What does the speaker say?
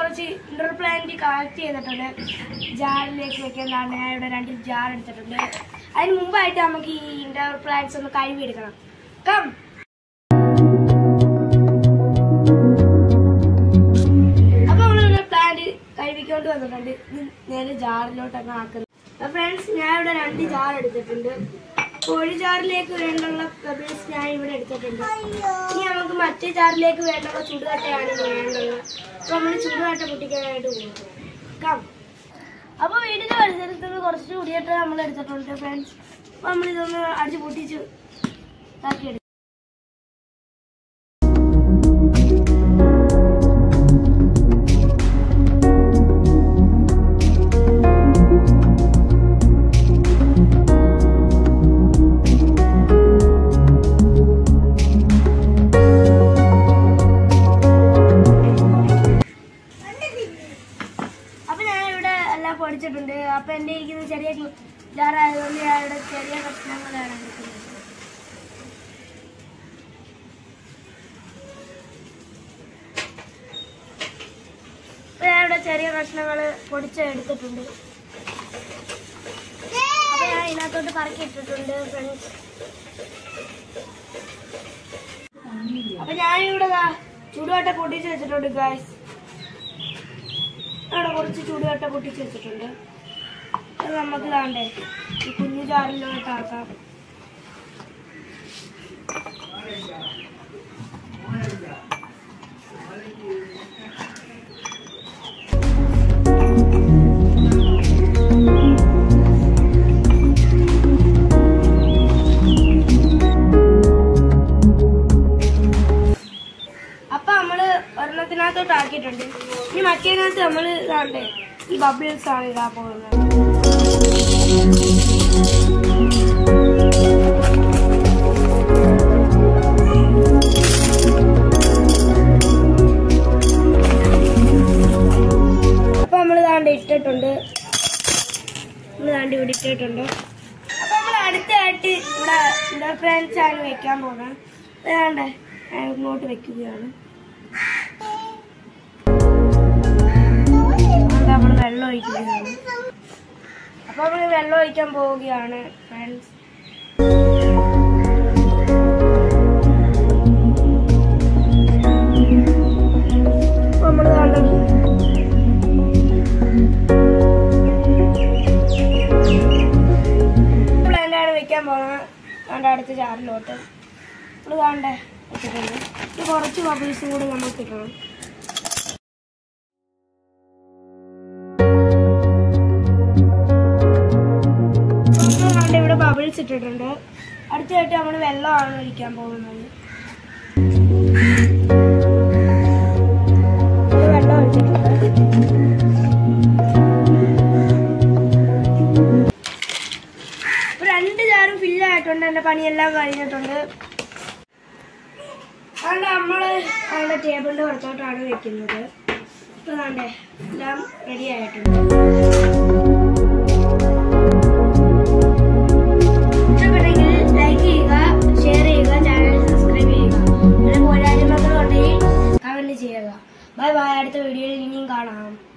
കുറച്ച് indoor plant collect ചെയ്തിട്ടുണ്ട് ജാറിലേക്ക് വെക്കുന്നതാണ് ഞാൻ ഇവിടെ രണ്ട് ജാർ എടുത്തിട്ടുണ്ട് അതിന് മുമ്പായിട്ട് നമുക്ക് ഈ ഇൻഡോർ പ്ലാന്റ്സ് ഒന്ന് കഴുകിയെടുക്കണം കം അപ്പൊ നമ്മൾ പ്ലാന്റ് കഴുകിക്കൊണ്ട് വന്നിട്ടുണ്ട് ഇത് നേരെ ജാറിലോട്ടൊക്കെ ആക്കുന്നത് ഫ്രണ്ട്സ് ഞാൻ ഇവിടെ രണ്ട് ജാർ എടുത്തിട്ടുണ്ട് ഒരു ജാറിലേക്ക് വേണ്ടുള്ള പെബിൾസ് ഞാൻ ഇവിടെ എടുത്തിട്ടുണ്ട് ഇനി നമുക്ക് മറ്റേ ജാറിലേക്ക് വേണ്ടുള്ള ചുടുകട്ടയാണ് ഇനി വേണ്ടത് അപ്പൊ നമ്മൾ ചുടുകട്ട പൊട്ടിക്കാനായിട്ട് പോകും കം അപ്പൊ വീടിന്റെ പരിസരത്ത് നിന്ന് കുറച്ച് ചുടിയട്ട നമ്മൾ എടുത്തിട്ടുണ്ട് ഫ്രണ്ട്സ് അപ്പൊ നമ്മൾ ഇതൊന്ന് അടിച്ച് പൊട്ടിച്ച് ഇതാക്കി എടുക്കും അപ്പൊ ഞാൻ ഇവിടെ എല്ലാം പൊടിച്ചിട്ടുണ്ട് അപ്പൊ എന്റെ ഇരിക്കുന്ന ചെറിയ ജാറായതുകൊണ്ട് ഞാൻ ഇവിടെ ചെറിയ കഷ്ണങ്ങളാണ് എടുക്കുന്നത് അപ്പൊ ഞാൻ ഇവിടെ ചെറിയ കഷ്ണങ്ങൾ പൊടിച്ച് എടുത്തിട്ടുണ്ട് അപ്പൊ ഞാൻ ഇതിനകത്തോട്ട് പറക്കി ഇട്ടിട്ടുണ്ട് ഫ്രണ്ട്സ് അപ്പൊ ഞാനിവിടെ ദാ ചൂടുവട്ട പൊട്ടിച്ച് വെച്ചിട്ടുണ്ട് ഗായ്സ് അവിടെ കുറച്ച് ചൂടുകട്ട പൊട്ടിച്ച് വെച്ചിട്ടുണ്ട് അത് നമുക്ക് ഇതാണ്ടേ ഈ കുഞ്ഞു ചാറിലോട്ട് ആക്കാം അപ്പൊ നമ്മള് ഒരെണ്ണത്തിനകത്തോട്ട് ആക്കിയിട്ടുണ്ട് ഇനി മറ്റേനകത്ത് നമ്മൾ ഇതാണ്ടേ ഈ ബബിൾസ് ആണ് ഇടാൻ പോകുന്നത് അപ്പൊ നമ്മൾ ഇതാണ്ട് ഇട്ടിട്ടുണ്ട് നമ്മൾ ഇതാണ്ട് ഇവിടെ ഇട്ടിട്ടുണ്ട് അപ്പൊ നമ്മൾ അടുത്തായിട്ട് ഇവിടെ ഇവിടെ ഫ്രണ്ട്സ് ആണ് വെക്കാൻ പോകുന്നത് ഇതാണ്ടേ ഞാൻ ഇങ്ങോട്ട് വെക്കുകയാണ് നമ്മൾ വെള്ളം ഒഴിക്കുകയാണ് അപ്പൊ നമ്മൾ വെള്ളം ഒഴിക്കാൻ പോവുകയാണ് ഫ്രണ്ട്സ് നമ്മൾ കണ്ടത് പ്ലാന്റാണ് വെക്കാൻ പോകുന്നത് വേണ്ട അടുത്ത ചാറിലോട്ട് നമ്മൾ വേണ്ടേ വെച്ചിട്ടുണ്ട് ഇത് കുറച്ച് ബബിൾസും കൂടി നമുക്ക് ഇടണം നമ്മൾ ഇവിടെ ബബിൾസ് ഇട്ടിട്ടുണ്ട് അടുത്തായിട്ട് നമ്മൾ വെള്ളമാണ് ഒഴിക്കാൻ പോകുന്നത് ഇത് വെള്ളം ഒഴിച്ചിട്ടുണ്ട് ഇപ്പൊ രണ്ട് ചാറും ഫില്ലായിട്ടുണ്ട് എൻ്റെ പണിയെല്ലാം കഴിഞ്ഞിട്ടുണ്ട് അതുകൊണ്ട് നമ്മള് അവിടെ ടേബിളിന്റെ പുറത്തോട്ടാണ് വെക്കുന്നത് ഇപ്പൊ വേണ്ടേ എല്ലാം റെഡി ആയിട്ടുണ്ട് ഇഷ്ടപ്പെട്ടെങ്കിൽ ലൈക്ക് ചെയ്യുക ഷെയർ ചെയ്യുക ചാനൽ സബ്സ്ക്രൈബ് ചെയ്യുക പിന്നെ പോരായ്മകളുണ്ടെങ്കിൽ കമന്റ് ചെയ്യുക ബൈ ബൈ അടുത്ത വീഡിയോയിൽ ഇനിയും കാണാം